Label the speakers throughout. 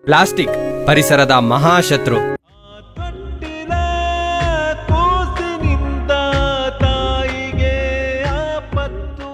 Speaker 1: Plastic ಪರಿಸರದ ಮಹಾಶತ್ರು
Speaker 2: ತೊಟ್ಟಿಲ ಕೂಸಿನಿಂದ ತಾಯಿಗೆ ಆಪತ್ತು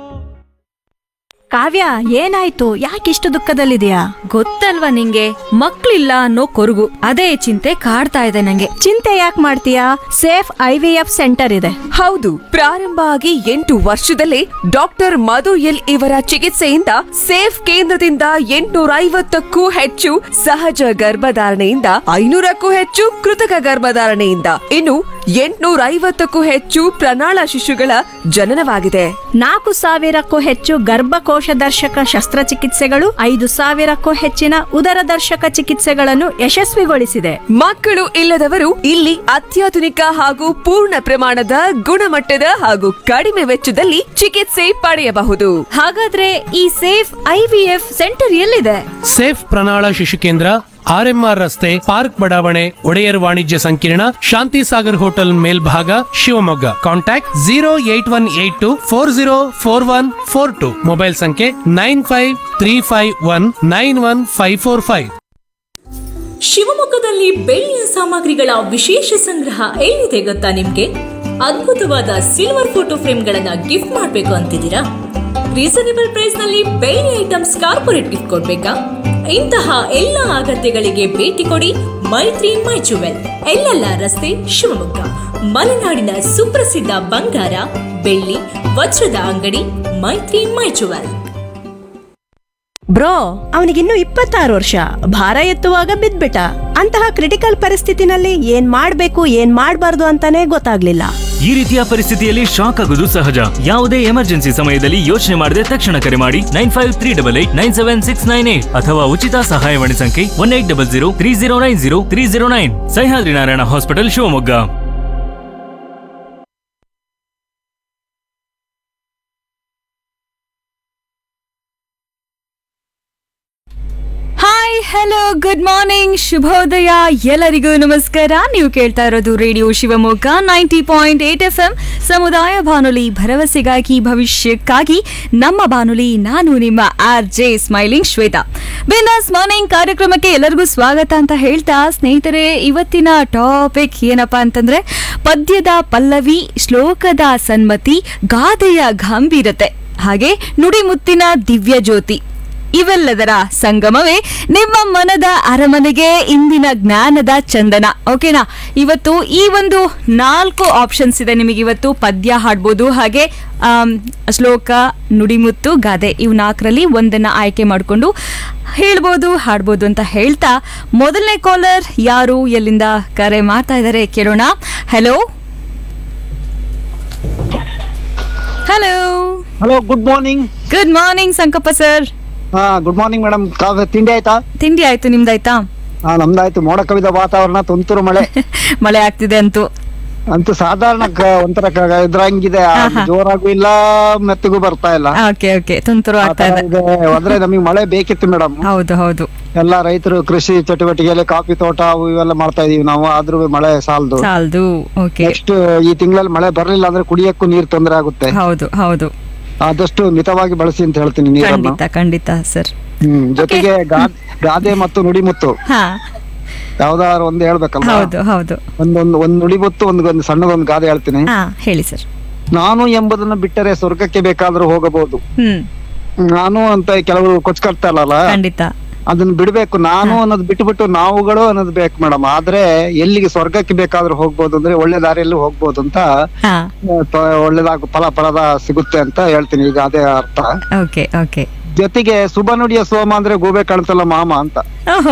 Speaker 3: ಕಾವ್ಯ ಏನಾಯ್ತು ಯಾಕಿಷ್ಟು ದುಃಖದಲ್ಲಿದೆಯಾ
Speaker 4: ಗೊತ್ತಲ್ವಾ ನಿಂಗೆ ಮಕ್ಳಿಲ್ಲ ಅನ್ನೋ ಕೊರಗು ಅದೇ ಚಿಂತೆ ಕಾಡ್ತಾ ಇದೆ ನಂಗೆ
Speaker 3: ಚಿಂತೆ ಯಾಕೆ ಮಾಡ್ತೀಯಾ safe I V F centre ಇದೆ
Speaker 5: ಹೌದು ಪ್ರಾರಂಭ ಆಗಿ ಎಂಟು ವರ್ಷದಲ್ಲೇ ಡಾಕ್ಟರ್ ಮಧು ಎಲ್ ಇವರ ಚಿಕಿತ್ಸೆಯಿಂದ ಸೇಫ್ ಕೇಂದ್ರದಿಂದ ಎಂಟುನೂರ ಐವತ್ತಕ್ಕೂ ಹೆಚ್ಚು ಸಹಜ ಗರ್ಭಧಾರಣೆಯಿಂದ ಐನೂರಕ್ಕೂ ಹೆಚ್ಚು ಕೃತಕ ಗರ್ಭಧಾರಣೆಯಿಂದ ಇನ್ನು ಎಂಟುನೂರ ಐವತ್ತಕ್ಕೂ ಹೆಚ್ಚು ಪ್ರಣಾಳ ಶಿಶುಗಳ ಜನನವಾಗಿದೆ
Speaker 3: ನಾಲ್ಕು ಸಾವಿರಕ್ಕೂ ಹೆಚ್ಚು ಗರ್ಭಕೋಶ ದರ್ಶಕ ಶಸ್ತ್ರಚಿಕಿತ್ಸೆಗಳು ಐದು ಸಾವಿರಕ್ಕೂ ಹೆಚ್ಚಿನ ಉದರ ದರ್ಶಕ ಚಿಕಿತ್ಸೆಗಳನ್ನು ಯಶಸ್ವಿಗೊಳಿಸಿದೆ
Speaker 5: ಮಕ್ಕಳು ಇಲ್ಲದವರು ಇಲ್ಲಿ ಅತ್ಯಾಧುನಿಕ ಹಾಗೂ ಪೂರ್ಣ ಪ್ರಮಾಣದ ಗುಣಮಟ್ಟದ ಹಾಗೂ ಕಡಿಮೆ ವೆಚ್ಚದಲ್ಲಿ ಚಿಕಿತ್ಸೆ ಪಡೆಯಬಹುದು
Speaker 4: ಹಾಗಾದ್ರೆ ಈ safe I V F centre ಎಲ್ಲಿದೆ
Speaker 6: ಸೇಫ್ ಪ್ರಣಾಳ ಶಿಶು ಕೇಂದ್ರ ಆರ್ಎಂಆರ್ ರಸ್ತೆ ಪಾರ್ಕ್ ಬಡಾವಣೆ ಒಡೆಯರ್ ವಾಣಿಜ್ಯ ಸಂಕೀರ್ಣ ಶಾಂತಿ ಸಾಗರ್ ಹೋಟೆಲ್ ಮೇಲ್ಭಾಗ Shivamogga contact zero eight one eight two four zero four one four two mobile ಸಂಖ್ಯೆ nine five three five one nine one five four five
Speaker 7: ಶಿವಮೊಗ್ಗದಲ್ಲಿ ಬೆಳ್ಳಿಯ ಸಾಮಗ್ರಿಗಳ ವಿಶೇಷ ಸಂಗ್ರಹ ಎಲ್ಲಿದೆ ಗೊತ್ತಾ ನಿಮ್ಗೆ ಅದ್ಭುತವಾದ ಸಿಲ್ವರ್ ಫೋಟೋ ಫ್ರೇಮ್ಗಳನ್ನ ಗಿಫ್ಟ್ ಮಾಡ್ಬೇಕು ಅಂತಿದ್ದೀರಾ ರೀಸನೇಬಲ್ ಪ್ರೈಸ್ ನಲ್ಲಿ ಬೆಳ್ಳಿ ಐಟಮ್ಸ್ ಕಾರ್ಪೊರೇಟ್ ಗಿಫ್ಟ್ ಕೊಡ್ಬೇಕಾ ಇಂತಹ ಎಲ್ಲ ಅಗತ್ಯಗಳಿಗೆ ಭೇಟಿ ಕೊಡಿ ಮೈತ್ರಿ ಮೈ ಜುವೆಲ್ ಎಲ್ಲೆಲ್ಲ ರಸ್ತೆ ಶಿವಮೊಗ್ಗ ಮಲೆನಾಡಿನ ಸುಪ್ರಸಿದ್ಧ ಬಂಗಾರ ಬೆಳ್ಳಿ ವಜ್ರದ ಅಂಗಡಿ ಮೈತ್ರಿ ಮೈ ಜುವೆಲ್
Speaker 3: ಬ್ರೋ ಅವನಿಗಿನ್ನು ಇಪ್ಪತ್ತಾರು ವರ್ಷ ಭಾರ ಎತ್ತುವಾಗ ಬಿದ್ಬಿಟ್ಟ ಅಂತಹ ಕ್ರಿಟಿಕಲ್ ಪರಿಸ್ಥಿತಿನಲ್ಲಿ ಏನ್ ಮಾಡ್ಬೇಕು ಏನ್ ಮಾಡ್ಬಾರ್ದು ಅಂತಾನೆ ಗೊತ್ತಾಗ್ಲಿಲ್ಲ
Speaker 8: ಈ ರೀತಿಯ ಪರಿಸ್ಥಿತಿಯಲ್ಲಿ ಶಾಕ್ ಆಗುವುದು ಸಹಜ ಯಾವುದೇ ಎಮರ್ಜೆನ್ಸಿ ಸಮಯದಲ್ಲಿ ಯೋಚನೆ ಮಾಡದೆ ತಕ್ಷಣ ಕರೆ ಮಾಡಿ nine five three double eight nine seven six nine eight ಅಥವಾ ಉಚಿತ ಸಹಾಯವಾಣಿ ಸಂಖ್ಯೆ one eight double zero three zero nine zero three zero nine Sahyadri Narayana hospital Shivamogga
Speaker 4: hi hello good morning ಶುಭೋದಯ ಎಲ್ಲರಿಗೂ ನಮಸ್ಕಾರ ನೀವು ಕೇಳ್ತಾ ಇರೋದು radio Shivamogga ninety point eight F M ಸಮುದಾಯ ಬಾನುಲಿ ಭರವಸೆಗಾಗಿ ಭವಿಷ್ಯಕ್ಕಾಗಿ ನಮ್ಮ ಬಾನುಲಿ ನಾನು ನಿಮ್ಮ ಆರ್ ಜೆ ಸ್ಮೈಲಿಂಗ್ ಶ್ವೇತಾ ಬಿಂದಾಸ್ ಮಾರ್ನಿಂಗ್ ಕಾರ್ಯಕ್ರಮಕ್ಕೆ ಎಲ್ಲರಿಗೂ ಸ್ವಾಗತ ಅಂತ ಹೇಳ್ತಾ ಸ್ನೇಹಿತರೆ ಇವತ್ತಿನ ಟಾಪಿಕ್ ಏನಪ್ಪಾ ಅಂತಂದ್ರೆ ಪದ್ಯದ ಪಲ್ಲವಿ ಶ್ಲೋಕದ ಸನ್ಮತಿ ಗಾದೆಯ ಗಂಭೀರತೆ ಹಾಗೆ ನುಡಿಮುತ್ತಿನ ದಿವ್ಯ ಜ್ಯೋತಿ ಇವೆಲ್ಲದರ ಸಂಗಮವೇ ನಿಮ್ಮ ಮನದ ಅರಮನೆಗೆ ಇಂದಿನ ಜ್ಞಾನದ ಚಂದನ ಓಕೆನಾ ಇವತ್ತು ಈ ಒಂದು ನಾಲ್ಕು ಆಪ್ಷನ್ಸ್ ಇದೆ ನಿಮಗೆ ಇವತ್ತು ಪದ್ಯ ಹಾಡ್ಬೋದು ಹಾಗೆ ಆಮ್, ಶ್ಲೋಕ ನುಡಿಮುತ್ತು ಗಾದೆ ಇವು ನಾಲ್ಕರಲ್ಲಿ ಒಂದನ್ನ ಆಯ್ಕೆ ಮಾಡಿಕೊಂಡು ಹೇಳ್ಬೋದು ಹಾಡ್ಬೋದು ಅಂತ ಹೇಳ್ತಾ ಮೊದಲನೇ ಕಾಲರ್ ಯಾರು ಎಲ್ಲಿಂದ ಕರೆ ಮಾಡ್ತಾ ಇದ್ದಾರೆ ಕೇಳೋಣ hello hello
Speaker 9: hello good morning
Speaker 4: good morning Sankappa sir
Speaker 9: ಹಾ ಗುಡ್ ಮಾರ್ನಿಂಗ್ ಮೇಡಮ್ ಕಾಫಿ ತಿಂಡಿ ಆಯ್ತಾ
Speaker 4: ತಿಂಡಿ ಆಯ್ತು ನಿಮ್ದಾಯ್ತಾ
Speaker 9: ಹಾ ನಮ್ದಾಯ್ತು ಮೋಡ ಕವಿದ ವಾತಾವರಣ ತುಂತುರು ಮಳೆ
Speaker 4: ಮಳೆ ಆಗ್ತಿದೆ ಅಂತೂ
Speaker 9: ಅಂತೂ ಸಾಧಾರಣ ಕ- ಒಂಥರ ಕ- ಇದ್ರಂಗಿದೆ ಆ, ಜೋರಾಗೂ ಇಲ್ಲ ಮೆತ್ತಗೂ ಬರ್ತಾ ಇಲ್ಲ
Speaker 4: ಓಕೆ ಓಕೆ ತುಂತುರು
Speaker 9: ಆ
Speaker 4: ಆಗ್ತಾ
Speaker 9: ತರ
Speaker 4: ಇದೆ
Speaker 9: ಇದೆ ಆದ್ರೆ ನಮಗೆ ಮಳೆ ಬೇಕಿತ್ತು ಮೇಡಮ್
Speaker 4: ಹೌದು ಹೌದು
Speaker 9: ಎಲ್ಲಾ ರೈತರು ಕೃಷಿ ಚಟುವಟಿಕೆಯಲ್ಲಿ ಕಾಫಿ ತೋಟ ಅವು ಇವೆಲ್ಲ ಮಾಡ್ತಾ ಇದೀವಿ ನಾವು ಆದ್ರೂ ಮಳೆ ಸಾಲದು
Speaker 4: ಸಾಲ್ದು ಓಕೆ
Speaker 9: ನೆಕ್ಸ್ಟ್ ಈ ತಿಂಗಳಲ್ಲಿ ಮಳೆ ಬರ್ಲಿಲ್ಲ ಅಂದ್ರೆ ಕುಡಿಯಕ್ಕೂ ನೀರ್ ತೊಂದರೆ ಆಗುತ್ತೆ
Speaker 4: ಹೌದು ಹೌದು
Speaker 9: ಆದಷ್ಟು ಮಿತವಾಗಿ ಬಳಸಿ ಅಂತ ಹೇಳ್ತೀನಿ ನೀರನ್ನು
Speaker 4: ಖಂಡಿತ ಖಂಡಿತ ಸರ್
Speaker 9: ಹ್ಮ್ ಜೊತೆಗೆ ಗಾ- ಗಾದೆ ಮತ್ತು ನುಡಿಮುತ್ತು
Speaker 4: ಹಾ
Speaker 9: ಯಾವ್ದಾದ್ರು ಒಂದು ಹೇಳ್ಬೇಕಲ್ಲ
Speaker 4: ಹೌದು ಹೌದು
Speaker 9: ಒಂದೊಂದು ಒಂದ್ ನುಡಿಬುತ್ತು ಒಂದು ಒಂದು ಸಣ್ಣದೊಂದು ಗಾದೆ ಹೇಳ್ತೀನಿ
Speaker 4: ಹಾ ಹೇಳಿ ಸರ್
Speaker 9: ನಾನು ಎಂಬುದನ್ನು ಬಿಟ್ಟರೆ ಸ್ವರ್ಗಕ್ಕೆ ಬೇಕಾದ್ರೂ ಹೋಗಬಹುದು
Speaker 4: ಹ್ಮ್
Speaker 9: ನಾನು ಅಂತ ಕೆಲವರು ಕೊಚ್ಕೊಳ್ತಾರಲ್ಲ
Speaker 4: ಖಂಡಿತ
Speaker 9: ಅದನ್ನ ಬಿಡ್ಬೇಕು ನಾನು ಅನ್ನೋದು ಬಿಟ್ಬಿಟ್ಟು ನಾವುಗಳು ಅನ್ನೋದು ಬೇಕು ಮೇಡಮ್ ಆದ್ರೆ ಎಲ್ಲಿಗೆ ಸ್ವರ್ಗಕ್ಕೆ ಬೇಕಾದ್ರೂ ಹೋಗ್ಬೋದು ಅಂದ್ರೆ ಒಳ್ಳೆ ದಾರಿಯಲ್ಲಿ ಹೋಗ್ಬೋದು ಅಂತ
Speaker 4: ಹಾ
Speaker 9: ಆ, ತ- ಒಳ್ಳೇದಾಗ ಫಲ ಫಲದ ಸಿಗುತ್ತೆ ಅಂತ ಹೇಳ್ತೀನಿ ಈಗ ಅದೇ ಅರ್ಥ
Speaker 4: ಓಕೆ ಓಕೆ
Speaker 9: ಜೊತೆಗೆ ಶುಭ ನುಡಿಯ ಸೋಮ ಅಂದ್ರೆ ಗೂಬೆ ಕಾಣ್ತಲ್ಲ ಮಾಮ ಅಂತ
Speaker 4: ಓಹೋ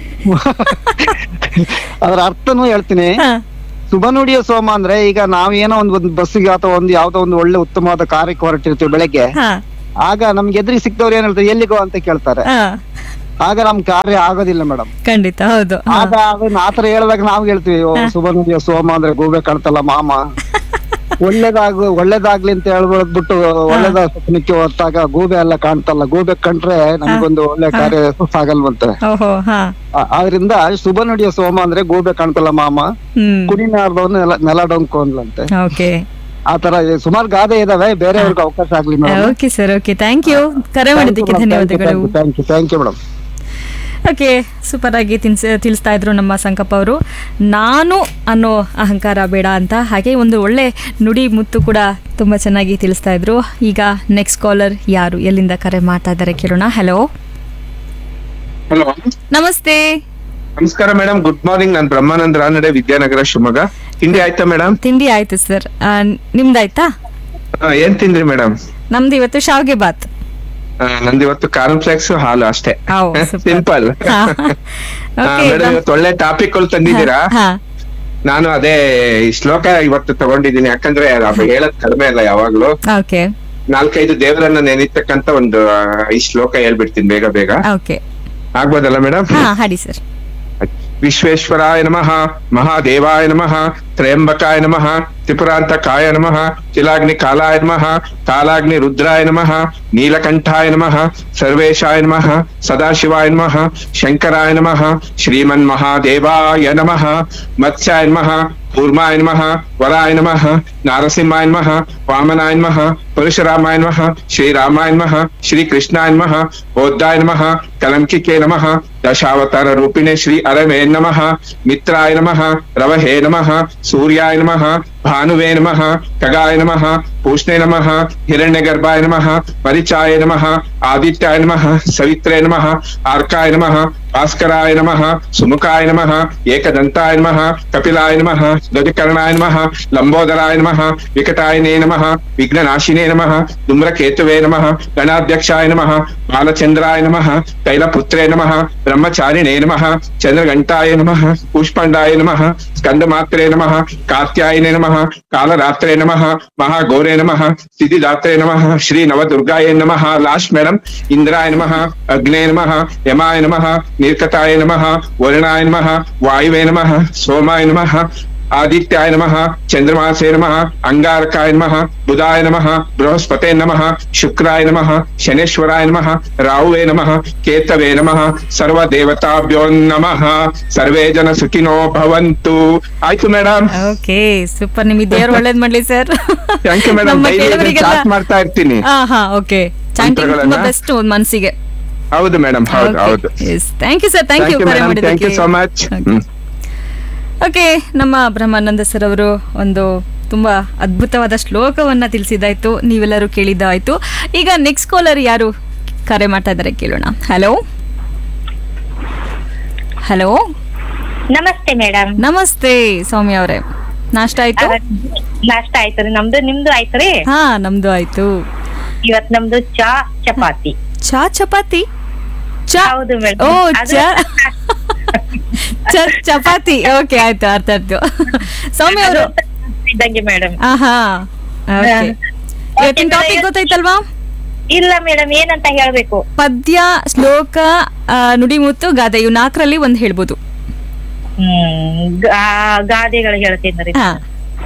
Speaker 9: ಅದ್ರ ಅರ್ಥನೂ ಹೇಳ್ತೀನಿ
Speaker 4: ಹಾ
Speaker 9: ಶುಭ ನುಡಿಯ ಸೋಮ ಅಂದ್ರೆ ಈಗ ನಾವೇನೋ ಒಂದು ಒಂದು ಬಸ್ಸಿಗೆ ಅಥವಾ ಒಂದು ಯಾವ್ದೋ ಒಂದು ಒಳ್ಳೆ ಉತ್ತಮವಾದ ಕಾರ್ಯಕ್ಕೆ ಹೊರಟಿರ್ತೀವಿ ಬೆಳಗ್ಗೆ
Speaker 4: ಹಾ
Speaker 9: ಆಗ ನಮ್ಗೆ ಎದುರಿಗೆ ಸಿಕ್ತವ್ರು ಏನ್ ಹೇಳ್ತಾರೆ ಎಲ್ಲಿಗೋ ಅಂತ ಕೇಳ್ತಾರೆ
Speaker 4: ಹಾ
Speaker 9: ಆಗ ನಮ್ ಕಾರ್ಯ ಆಗೋದಿಲ್ಲ ಮೇಡಮ್
Speaker 4: ಖಂಡಿತ ಹೌದು ಹಾ.
Speaker 9: ಆಗ ಅದನ್ನ ಆತರ ಹೇಳಿದಾಗ ನಾವು ಹೇಳ್ತೀವಿ ಓ, ಶುಭ ನುಡಿಯ ಸೋಮ ಅಂದ್ರೆ ಗೂಬೆ ಕಾಣ್ತಲ್ಲ ಮಾಮ ಒಳ್ಳೇದಾಗು ಒಳ್ಳೇದಾಗ್ಲಿ ಅಂತ ಹೇಳ್ಬಿಟ್ಟು ಒಳ್ಳೇದ ಸ್ವಪ್ನಕ್ಕೆ ಹೊತ್ತಾಗ ಗೂಬೆ ಎಲ್ಲ ಕಾಣ್ತಲ್ಲ ಗೂಬೆ ಕಂಡ್ರೆ ನಮ್ಗೊಂದು ಒಳ್ಳೆ ಕಾರ್ಯ ಸಾಗಲ್ವಂತೆ
Speaker 4: ಓಹೋ ಹಾ
Speaker 9: ಆ- ಆದ್ರಿಂದ ಶುಭ ನುಡಿಯ ಸೋಮ ಅಂದ್ರೆ ಗೂಬೆ ಕಾಣ್ತಲ್ಲ ಮಾಮ
Speaker 4: ಹ್ಮ್
Speaker 9: ಕುಡಿನಾರ್ದವನು ನೆಲ ನೆಲ ಡೊಂಕು ಅಂದ್ಲಂತೆ
Speaker 4: ಓಕೆ
Speaker 9: ಆತರ ಸುಮಾರು ಗಾದೆ ಇದಾವೆ ಬೇರೆಯವ್ರಿಗೆ ಅವಕಾಶ ಆಗ್ಲಿ madam
Speaker 4: okay sir okay thank you ಕರೆ ಮಾಡಿದ್ದಕ್ಕೆ ಧನ್ಯವಾದಗಳು
Speaker 9: thank you thank you madam
Speaker 4: okay super ಆಗಿ ತಿನ್ಸ ತಿಳಿಸ್ತಾ ಇದ್ರು ನಮ್ಮ ಸಂಕಪ್ಪ ಅವರು ನಾನು ಅನ್ನೋ ಅಹಂಕಾರ ಬೇಡ ಅಂತ ಹಾಗೆ ಒಂದು ಒಳ್ಳೆ ನುಡಿ ಮುತ್ತು ಕೂಡ ತುಂಬ ಚೆನ್ನಾಗಿ ತಿಳಿಸ್ತಾ ಇದ್ರು ಈಗ ನೆಕ್ಸ್ಟ್ ಕಾಲರ್ ಯಾರು ಎಲ್ಲಿಂದ ಕರೆ ಮಾಡ್ತಾ ಇದ್ದಾರೆ ಕೇಳೋಣ ಹಲೋ
Speaker 10: ಹಲೋ
Speaker 4: ನಮಸ್ತೆ
Speaker 10: ನಮಸ್ಕಾರ ಮೇಡಮ್ ಗುಡ್ ಮಾರ್ನಿಂಗ್ ನಾನು ಬ್ರಹ್ಮಾನಂದ ರಾನಡೆ ವಿದ್ಯಾನಗರ ಶಿವಮೊಗ್ಗ ತಿಂಡಿ ಆಯ್ತಾ ಮೇಡಮ್
Speaker 4: ತಿಂಡಿ ಆಯ್ತು ಸರ್ ನಿಮ್ದಾಯ್ತಾ
Speaker 10: ಏನ್ ತಿಂದ್ರಿ ಮೇಡಮ್
Speaker 4: ನಮ್ದು ಇವತ್ತು ಶಾವ್ಗೆ ಬಾತ್
Speaker 10: ನಂದು ಇವತ್ತು ಕಾರ್ನ್ ಫ್ಲೆಕ್ಸ್ ಹಾಲು ಅಷ್ಟೇ
Speaker 4: ಓ, super.
Speaker 10: ಸಿಂಪಲ್
Speaker 4: ಹಾ. Okay,
Speaker 10: ಮೇಡಮ್ ಇವತ್ತು ಒಳ್ಳೆ ಟಾಪಿಕ್ ತಂದಿದ್ದೀರಾ
Speaker 4: ಹಾ
Speaker 10: ನಾನು ಅದೇ ಈ ಶ್ಲೋಕ ಇವತ್ತು ತಗೊಂಡಿದ್ದೀನಿ ಯಾಕಂದ್ರೆ ಅದು ಹೇಳದ್ ಕಡಿಮೆ ಅಲ್ಲ ಯಾವಾಗ್ಲೂ
Speaker 4: ಓಕೆ
Speaker 10: ನಾಲ್ಕೈದು ದೇವರನ್ನ ನೆನೀತಕ್ಕಂತ ಒಂದು ಆ, ಈ ಶ್ಲೋಕ ಹೇಳ್ಬಿಡ್ತೀನಿ ಬೇಗ ಬೇಗ
Speaker 4: ಓಕೆ
Speaker 10: ಆಗ್ಬೋದಲ್ಲ ಮೇಡಮ್
Speaker 4: ಹಾ ಹಾಡಿ ಸರ್
Speaker 10: ವಿಶ್ವೇಶ್ವರಾಯ ನಮಃ ಮಹಾದೇವಾಯ ನಮಃ ತ್ರಯಂಬಕಾಯ ನಮಃ ತ್ರಿಪುರಾಂತಕಾಯ ನಮಃ ತಿಲಾಗ್ನಿ ಕಾಲಾಯ ನಮಃ ಕಾಲಾಗ್ನಿ ರುದ್ರಾಯ ನಮಃ ನೀಲಕಂಠಾಯ ನಮಃ ಸರ್ವೇಶಾಯ ನಮಃ ಸದಾಶಿವಾಯ ನಮಃ ಶಂಕರಾಯ ನಮಃ ಶ್ರೀಮನ್ ಮಹಾದೇವಾಯ ನಮಃ ಮತ್ಸ್ಯಾಯ ನಮಃ ಕೂರ್ಮಾಯ ನಮಃ ವರಾಯ ನಮಃ ನಾರಸಿಂಹಾಯ ನಮಃ ವಾಮನಾಯ ನಮಃ ಪರಶುರಾಮಾಯ ನಮಃ ಶ್ರೀರಾಮಾಯ ನಮಃ ಶ್ರೀಕೃಷ್ಣಾಯ ನಮಃ ಬೌದ್ಧಾಯ ನಮಃ ಕಲಂಕಿಕೆ ನಮಃ ದಶಾವತಾರ ರೂಪಿಣೆ ಶ್ರೀ ಅರವೇ ನಮಃ ಮಿತ್ರಾಯ ನಮಃ ರವಹೇ ನಮಃ ಸೂರ್ಯಾಯ ನಮಃ ಭಾನುವೇ ನಮಃ ಖಗಾಯ ನಮಃ ಪೂಷ್ಣೆ ನಮಃ ಹಿರಣ್ಯಗರ್ಭಾಯ ನಮಃ ಪರಿಚಾಯ ನಮಃ ಆದಿತ್ಯಾಯ ನಮಃ ಸವಿತ್ರೇ ನಮಃ ಆರ್ಕಾಯ ನಮಃ ಭಾಸ್ಕರಾಯ ನಮಃ ಸುಮುಖಾಯ ನಮಃ ಏಕದಂತಾಯ ನಮಃ ಕಪಿಲಾಯ ನಮಃ ಧ್ವಜಕರ್ಣಾಯ ನಮಃ ಲಂಬೋದರಾಯ ನಮಃ ವಿಕಟಾಯನೇ ನಮಃ ವಿಘ್ನನಾಶಿನೇ ನಮಃ ಧೂಮ್ರಕೇತುವೇ ನಮಃ ಗಣಾಧ್ಯಕ್ಷಾಯ ನಮಃ ಬಾಲಚಂದ್ರಾಯ ನಮಃ ತೈಲಪುತ್ರೇ ನಮಃ ಬ್ರಹ್ಮಚಾರಿಣೇ ನಮಃ ಚಂದ್ರಘಂಟಾಯ ನಮಃ ಪುಷ್ಪಂಡಾಯ ನಮಃ ಸ್ಕಂದಮಾತ್ರೇ ನಮಃ ಕಾತ್ಯಾಯನೇ ನಮಃ ಕಾಲರಾತ್ರೇ ನಮಃ ಮಹಾಗೌರೇ ನಮಃ ಸ್ಥಿತಿದಾತ್ರೇ ನಮಃ ಶ್ರೀ ನವದುರ್ಗಾಯ ನಮಃ ಲಾಸ್ಟ್ ಮೇಡಮ್ ಇಂದ್ರಾಯ ನಮಃ ಅಗ್ನೇ ನಮಃ ಯಮಾಯ ನಮಃ ನಿರ್ಕತಾಯ ನಮಃ ವರುಣಾಯ ನಮಃ ವಾಯುವೇ ನಮಃ ಸೋಮಾಯ ನಮಃ ಆದಿತ್ಯಾಯ ನಮಃ ಚಂದ್ರಮಾಸೇ ನಮಃ ಅಂಗಾರಕಾಯ ನಮಃ ಬುಧಾಯ ನಮಃ ಬೃಹಸ್ಪತೆ ನಮಃ ಶುಕ್ರಾಯ ನಮಃ ಶನೇಶ್ವರಾಯ ನಮಃ ರಾಹುವೇ ನಮಃ ಕೇತವೇ ನಮಃ ಸರ್ವ ದೇವತಾಭ್ಯೋ ನಮಃ ಸರ್ವೇ ಜನ ಸುಖಿನೋ ಭವಂತು ಆಯ್ತು ಮೇಡಮ್
Speaker 4: ಓಕೆ ಸೂಪರ್ ನಿಮಗೆ ದೇವ್ರು ಒಳ್ಳೇದ್ ಮಾಡ್ಲಿ sir
Speaker 10: thank you madam daily chat ಮಾಡ್ತಾ ಇರ್ತೀನಿ
Speaker 4: ಹಾ ಹಾ ಓಕೆ ಚಾಂಟಿಂಗ್ ತುಂಬಾ
Speaker 10: ಮಂತ್ರಗಳನ್ನ?
Speaker 4: ಬೆಸ್ಟ್ ಮನಸ್ಸಿಗೆ
Speaker 10: ಹೌದು ಮೇಡಮ್ ಹೌದು ಹೌದು
Speaker 4: thank you sir thank you ಕರೆ
Speaker 10: ಮೇಡಮ್ ಥ್ಯಾಂಕ್ ಯು
Speaker 4: ಮಾಡಿದ್ದಕ್ಕೆ
Speaker 10: ಸೋ ಮಚ್
Speaker 4: ಓಕೆ ನಮ್ಮ ಬ್ರಹ್ಮಾನಂದ ಸರ್ ಅವರು ಒಂದು ತುಂಬಾ ಅದ್ಭುತವಾದ ಶ್ಲೋಕವನ್ನ ತಿಳಿಸಿದಾಯ್ತು ನೀವೆಲ್ಲರೂ ಕೇಳಿದ್ದಾಯ್ತು ಈಗ ನೆಕ್ಸ್ಟ್ ಕಾಲರ್ ಯಾರು ಕರೆ ಮಾಡ್ತಾ ಇದ್ದಾರೆ ಕೇಳೋಣ ಹಲೋ ಹಲೋ
Speaker 11: ನಮಸ್ತೆ ಮೇಡಮ್
Speaker 4: ನಮಸ್ತೆ ಸೌಮ್ಯ ಅವರೇ ನಾಷ್ಟ ಆಯ್ತು
Speaker 11: ನಾಷ್ಟ ಆಯ್ತು ರೀ ನಮ್ದು ನಿಮ್ದು ಆಯ್ತು ರೀ
Speaker 4: ಹಾ ನಮ್ದು ಆಯ್ತು
Speaker 11: ಇವತ್ ನಮ್ದು ಚಾ ಚಪಾತಿ
Speaker 4: ಚಾ ಚಪಾತಿ ಚಾ
Speaker 11: ಹೌದು ಮೇಡಮ್
Speaker 4: ಓ ಚಾ ಚ- ಚಪಾತಿ ಓಕೆ ಆಯ್ತು ಅರ್ಥ ಆಯ್ತು ಸೌಮ್ಯ ಅವರು
Speaker 11: ಇದ್ದಂಗೆ ಮೇಡಮ್
Speaker 4: ಆಹಾ ಓಕೆ ಇವತ್ತಿನ ಟಾಪಿಕ್ ಗೊತ್ತಾಯ್ತಲ್ವಾ
Speaker 11: ಇಲ್ಲ ಮೇಡಮ್ ಏನಂತ ಹೇಳ್ಬೇಕು
Speaker 4: ಪದ್ಯ ಶ್ಲೋಕ ಆ, ನುಡಿಮುತ್ತು ಗಾದೆ ಇವು ನಾಲ್ಕರಲ್ಲಿ ಒಂದ್ ಹೇಳ್ಬೋದು
Speaker 11: ಹ್ಮ್ ಗಾ- ಗಾದೆಗಳು ಹೇಳ್ತೀನಿ ರೀ
Speaker 4: ಹಾ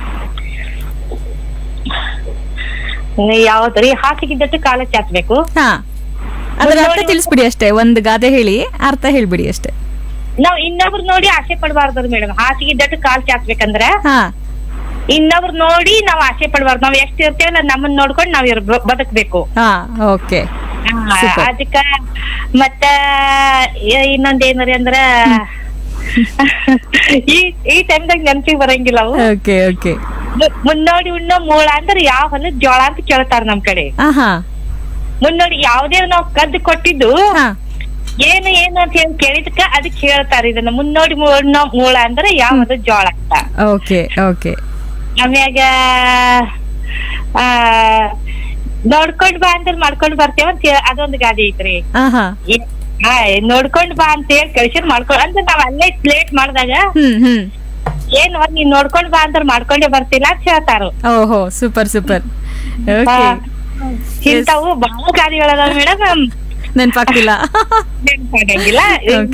Speaker 11: ಯಾವ್ದು ರೀ ಹಾಸಿಗಿದ್ದಟ್ಟು ಕಾಲ ಚಾಚ್ಬೇಕು
Speaker 4: ಹಾ ಅದ್ರ ಅರ್ಥ ತಿಳಿಸ್ಬಿಡಿ ಅಷ್ಟೇ ಒಂದ್ ಗಾದೆ ಹೇಳಿ ಅರ್ಥ ಹೇಳ್ಬಿಡಿ ಅಷ್ಟೇ
Speaker 11: ನಾವ್ ಇನ್ನೊಬ್ರು ನೋಡಿ ಆಸೆ ಪಡಬಾರ್ದು ಮೇಡಮ್ ಹಾಸಿಗಿದ್ದಟ್ಟು ಕಾಲ್ ಚಾಚ್ಬೇಕಂದ್ರ
Speaker 4: ಹಾ
Speaker 11: ಇನ್ನೊಬ್ರು ನೋಡಿ ನಾವ್ ಆಸೆ ಪಡಬಾರ್ದು ನಾವ್ ಎಷ್ಟ್ ಇರ್ತೇವಲ್ಲ ನಮ್ಮನ್ನ ನೋಡ್ಕೊಂಡು ನಾವ್ ಇರ್ ಬದುಕ್ಬೇಕು
Speaker 4: ಹಾ ಓಕೆ Super.
Speaker 11: ಅದಕ್ಕ ಮತ್ತ ಇ- ಇನ್ನೊಂದ್ ಏನರಿ ಅಂದ್ರ ಈ ಈ ಟೈಮ್ದಾಗ ನೆನ್ಪಿಗೆ ಬರಂಗಿಲ್ಲ ಅವು
Speaker 4: ಓಕೆ ಓಕೆ
Speaker 11: ಮು- ಮುನ್ನೋಡಿ ಉಣ್ಣೋ ಮೂಳ ಅಂದ್ರ ಯಾವ ಹೊಲದ ಜೋಳ ಅಂತ ಕೇಳ್ತಾರ ನಮ್ ಕಡೆ
Speaker 4: ಆಹಾ
Speaker 11: ಮುನ್ನೋಡಿ ಯಾವ್ದೇ ನಾವ್ ಕದ್ದು ಕೊಟ್ಟಿದ್ದು ಏನು ಏನು ಅಂತ ಹೇಳಿ ಕೇಳಿದಕ್ಕ ಅದಕ್ಕೆ ಹೇಳ್ತಾರ ಇದನ್ನ ಮುನ್ನೋಡಿ ಉಣ್ಣೋ ಮೂಳ ಅಂದ್ರ ಯಾವ ಹೊಲದ ಜೋಳ ಅಂತ
Speaker 4: ಓಕೆ ಓಕೆ
Speaker 11: ಆಮ್ಯಾಗ ಆ ನೋಡ್ಕೊಂಡ್ ಬಾ ಅಂದ್ರೆ ಮಾಡ್ಕೊಂಡ್ ಬರ್ತೇವ ಅಂತ ಹೇಳಿ ಅದೊಂದು ಗಾದೆ ಐತ್ರಿ
Speaker 4: ಆಹಾ
Speaker 11: ಈ- ಆ, ನೋಡ್ಕೊಂಡ್ ಬಾ ಅಂತ ಹೇಳಿ ಕಳ್ಸಿರ್ ಮಾಡ್ಕೊಂಡ್ ಅಂದ್ರೆ ನಾವ್ ಅಲ್ಲೇ ಪ್ಲೇಟ್ ಮಾಡಿದಾಗ
Speaker 4: ಹ್ಮ್ ಹ್ಮ್
Speaker 11: ಏನ್ ಒಂದ್ ನೀನ್ ನೋಡ್ಕೊಂಡ್ ಬಾ ಅಂದ್ರೆ ಮಾಡ್ಕೊಂಡೇ ಬರ್ತಿಲ್ಲ ಅಂತ ಹೇಳ್ತಾರ
Speaker 4: ಓಹೋ ಸೂಪರ್ ಸೂಪರ್ ಓಕೆ
Speaker 11: ಇಂತಾವು ಬಹಳ ಗಾದಿಗಳದಾವ ಮೇಡಮ್
Speaker 4: ನೆನ್ಪಾಗ್ತಿಲ್ಲ
Speaker 11: ನೆನ್ಪಾಗಂಗಿಲ್ಲ
Speaker 4: Okay.